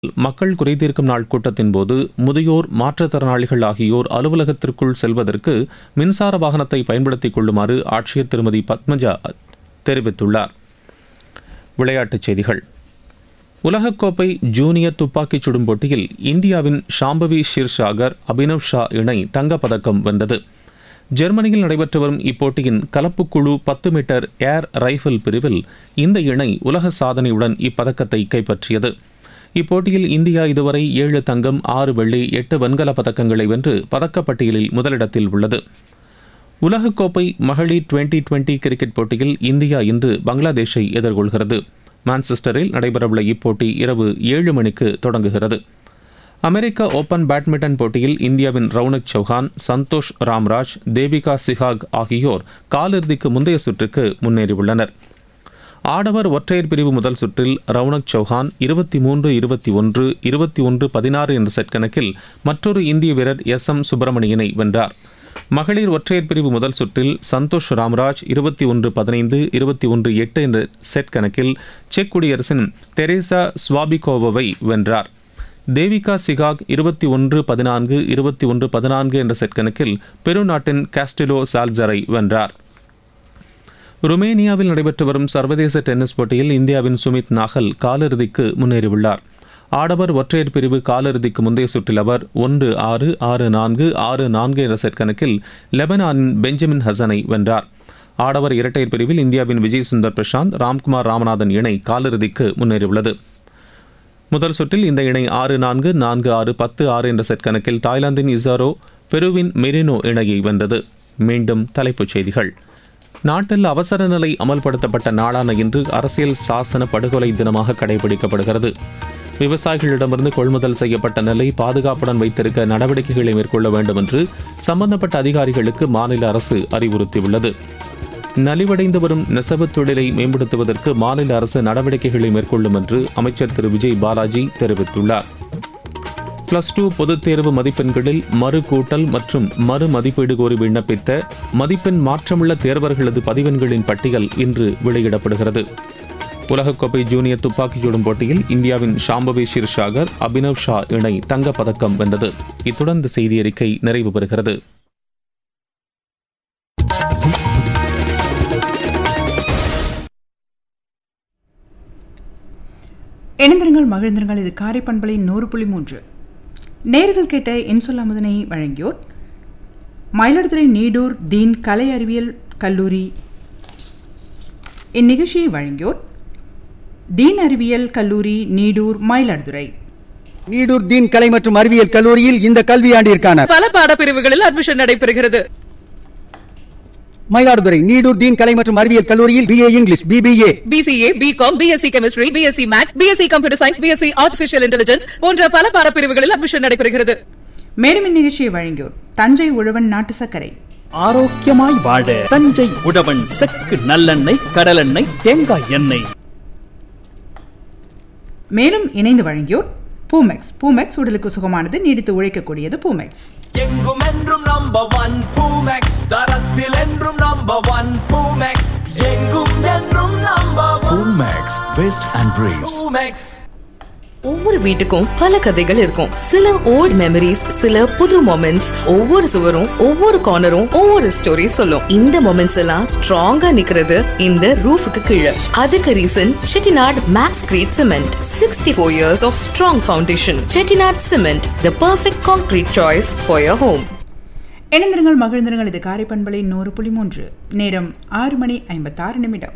மக்கள் குறைதீர்க்கும் நாள் கூட்டத்தின் போது முதியோர் மாற்றுத்திறனாளிகள் ஆகியோர் அலுவலகத்திற்குள் செல்வதற்கு மின்சார வாகனத்தை பயன்படுத்திக் கொள்ளுமாறு ஆட்சியர் திருமதி பத்மஜா தெரிவித்துள்ளார் விளையாட்டுச் செய்திகள் உலகக்கோப்பை ஜூனியர் துப்பாக்கிச் சுடும் போட்டியில் இந்தியாவின் ஷாம்பவி ஷிர்ஷாகர் அபினவ் ஷா இணை தங்கப்பதக்கம் வென்றது ஜெர்மனியில் நடைபெற்று வரும் இப்போட்டியின் கலப்புக்குழு பத்து மீட்டர் ஏர் ரைஃபிள் பிரிவில் இந்த இணை உலக சாதனையுடன் இப்பதக்கத்தை கைப்பற்றியது இப்போட்டியில் இந்தியா இதுவரை ஏழு தங்கம் ஆறு வெள்ளி எட்டு வெண்கலப் பதக்கங்களை வென்று பதக்கப்பட்டியலில் முதலிடத்தில் உள்ளது உலகக்கோப்பை மகளிர் டுவெண்டி டுவெண்டி கிரிக்கெட் போட்டியில் இந்தியா இன்று பங்களாதேஷை எதிர்கொள்கிறது மான்செஸ்டரில் நடைபெறவுள்ள இப்போட்டி இரவு ஏழு மணிக்கு தொடங்குகிறது அமெரிக்க ஓபன் பேட்மிண்டன் போட்டியில் இந்தியாவின் ரவுனக் சௌஹான் சந்தோஷ் ராம்ராஜ் தேவிகா சிஹாக் ஆகியோர் காலிறுதிக்கு முந்தைய சுற்றுக்கு முன்னேறியுள்ளனர் ஆடவர் ஒற்றையர் பிரிவு முதல் சுற்றில் ரவுனக் சௌஹான் இருபத்தி மூன்று இருபத்தி ஒன்று இருபத்தி ஒன்று பதினாறு என்ற செட் கணக்கில் மற்றொரு இந்திய வீரர் எஸ் எம் சுப்பிரமணியனை வென்றார் மகளிர் ஒற்றையர் பிரிவு முதல் சுற்றில் சந்தோஷ் ராம்ராஜ் இருபத்தி ஒன்று பதினைந்து இருபத்தி ஒன்று எட்டு என்ற செட் கணக்கில் செக் குடியரசின் தெரேசா ஸ்வாபிகோவாவை வென்றார் தேவிகா சிகாக் இருபத்தி ஒன்று பதினான்கு இருபத்தி ஒன்று பதினான்கு என்ற செட் கணக்கில் பெரு நாட்டின் காஸ்டிலோ சால்சரை வென்றார் ருமேனியாவில் நடைபெற்று வரும் சர்வதேச டென்னிஸ் போட்டியில் இந்தியாவின் சுமித் நாகல் காலிறுதிக்கு முன்னேறியுள்ளார் ஆடவர் ஒற்றையர் பிரிவு காலிறுதிக்கு முந்தைய சுற்றில் அவர் ஒன்று ஆறு ஆறு நான்கு ஆறு நான்கு என்ற செட் கணக்கில் லெபனானின் பெஞ்சமின் ஹசனை வென்றார் ஆடவர் இரட்டையர் பிரிவில் இந்தியாவின் விஜய் சுந்தர் பிரசாந்த் ராம்குமார் ராமநாதன் இணை காலிறுதிக்கு முன்னேறியுள்ளது முதல் சுற்றில் இந்த இணை ஆறு நான்கு நான்கு ஆறு பத்து ஆறு என்ற செட் கணக்கில் தாய்லாந்தின் இசாரோ பெருவின் மெரினோ இணையை வென்றது மீண்டும் தலைப்புச் செய்திகள் நாட்டில் அவசர நிலை அமல்படுத்தப்பட்ட நாளான இன்று அரசியல் சாசன படுகொலை தினமாக கடைபிடிக்கப்படுகிறது விவசாயிகளிடமிருந்து கொள்முதல் செய்யப்பட்ட நெல்லை பாதுகாப்புடன் வைத்திருக்க நடவடிக்கைகளை மேற்கொள்ள வேண்டும் என்று சம்பந்தப்பட்ட அதிகாரிகளுக்கு மாநில அரசு அறிவுறுத்தியுள்ளது நலிவடைந்து வரும் நெசவுத் தொழிலை மேம்படுத்துவதற்கு மாநில அரசு நடவடிக்கைகளை மேற்கொள்ளும் என்று அமைச்சர் திரு விஜய் பாலாஜி தெரிவித்துள்ளார் பிளஸ் டூ பொதுத் தேர்வு மதிப்பெண்களில் மறு கூட்டல் மற்றும் மறு மதிப்பீடு கோரி விண்ணப்பித்த மதிப்பெண் மாற்றமுள்ள தேர்வர்களது பதிவெண்களின் பட்டியல் இன்று வெளியிடப்படுகிறது உலகக்கோப்பை ஜூனியர் துப்பாக்கிச் சுடும் போட்டியில் இந்தியாவின் ஷாம்பவி ஷிர்ஷாகர் அபினவ் ஷா இணை தங்கப்பதக்கம் வென்றது இத்துடன் இந்த செய்தி அறிக்கை நிறைவு பெறுகிறது இணைந்திருங்கள் மகிழ்ந்திருங்கள் இது காரை பண்பலை நூறு புள்ளி மூன்று நேர்கள் கேட்ட இன்சொல் அமுதனை வழங்கியோர் மயிலாடுதுறை நீடூர் தீன் கலை அறிவியல் கல்லூரி இந்நிகழ்ச்சியை வழங்கியோர் தீன் அறிவியல் கல்லூரி நீடூர் மயிலாடுதுறை நீடூர் தீன் கலை மற்றும் அறிவியல் கல்லூரியில் இந்த கல்வியாண்டிற்கான பல பாடப்பிரிவுகளில் அட்மிஷன் நடைபெறுகிறது மயிலாடுதுறை நீடூர் தீன் கலை மற்றும் அறிவியல் கல்லூரியில் B A English B B A B C A B Com B Sc chemistry B Sc maths B Sc computer science B Sc artificial intelligence போன்ற பல பாடப்பிரிவுகளில் அட்மிஷன் நடைபெறுகிறது மேலும் இந்நிகழ்ச்சியை வழங்கியோர் தஞ்சை உழவன் நாட்டு சர்க்கரை ஆரோக்கியமாய் வாழ தஞ்சை உழவன் செக்கு நல்லெண்ணெய் கடலெண்ணெய் தேங்காய் எண்ணெய் மேலும் இணைந்து வழங்கியோர் பூமெக்ஸ் பூமெக்ஸ் உடலுக்கு சுகமானது நீடித்து உழைக்கக்கூடியது பூமெக்ஸ் எங்கும் என்றும் நம்பர் ஒன் பூமெக்ஸ் தரத்தில் என்றும் நம்பர் ஒன் பூமெக்ஸ் எங்கும் என்றும் number one Max, Vest and Briefs. Poomex ஒவ்வொரு வீட்டுக்கும் பல கதைகள் இருக்கும் சில ஓல்ட் மெமரிஸ் சில புது மொமெண்ட்ஸ் ஒவ்வொரு சுவரும் ஒவ்வொரு கார்னரும் ஒவ்வொரு ஸ்டோரி சொல்லும் இந்த மொமெண்ட்ஸ் எல்லாம் ஸ்ட்ராங்கா நிக்கிறது இந்த ரூஃபுக்கு கீழே அதுக்கு reason Chettinad max grade cement sixty four years of strong foundation Chettinad cement the perfect concrete choice for your home இணைந்திருங்கள் மகிழ்ந்திருங்கள் இது காரை பண்பலை நூறு புள்ளி மூன்று நேரம் ஆறு மணி ஐம்பத்தாறு நிமிடம்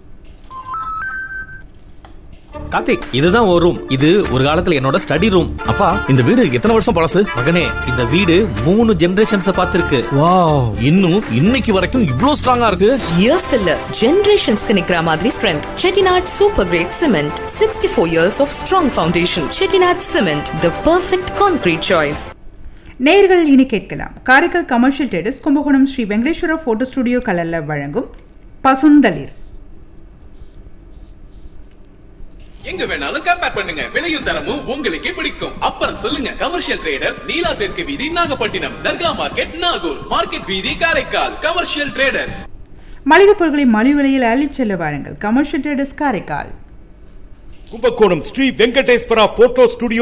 கார்த்திக் இதுதான் ஒரு ரூம் இது ஒரு காலத்துல என்னோட ஸ்டடி ரூம் அப்பா இந்த வீடு எத்தனை வருஷம் பழசு மகனே இந்த வீடு மூணு ஜெனரேஷன்ஸ் பார்த்திருக்கு வாவ் இன்னும் இன்னைக்கு வரைக்கும் இவ்ளோ ஸ்ட்ராங்கா இருக்கு இயர்ஸ் இல்ல ஜெனரேஷன்ஸ்க்கு நிக்கிற மாதிரி strength Chettinad super grade cement sixty four years of strong foundation Chettinad cement the perfect concrete choice நேர்கள் இனி கேட்கலாம் Karaikal commercial traders Kumbakonam Sri Venkateswara photo studio கலல்ல வழங்கும் பசுந்தளிர் எங்க வேணாலும் கம்பேர் பண்ணுங்க விலையும் தரமும் உங்களுக்கே பிடிக்கும் அப்புறம் சொல்லுங்க கமர்ஷியல் ட்ரேடர்ஸ் நீலா தெற்கு வீதி நாகப்பட்டினம் தர்கா மார்க்கெட் நாகூர் மார்க்கெட் வீதி காரைக்கால் கமர்ஷியல் ட்ரேடர்ஸ் மளிகைப் பொருட்களை மலிவு விலையில் அள்ளிச் செல்ல வாருங்கள் commercial traders Karaikal Kumbakonam Sri Venkateswara photo studio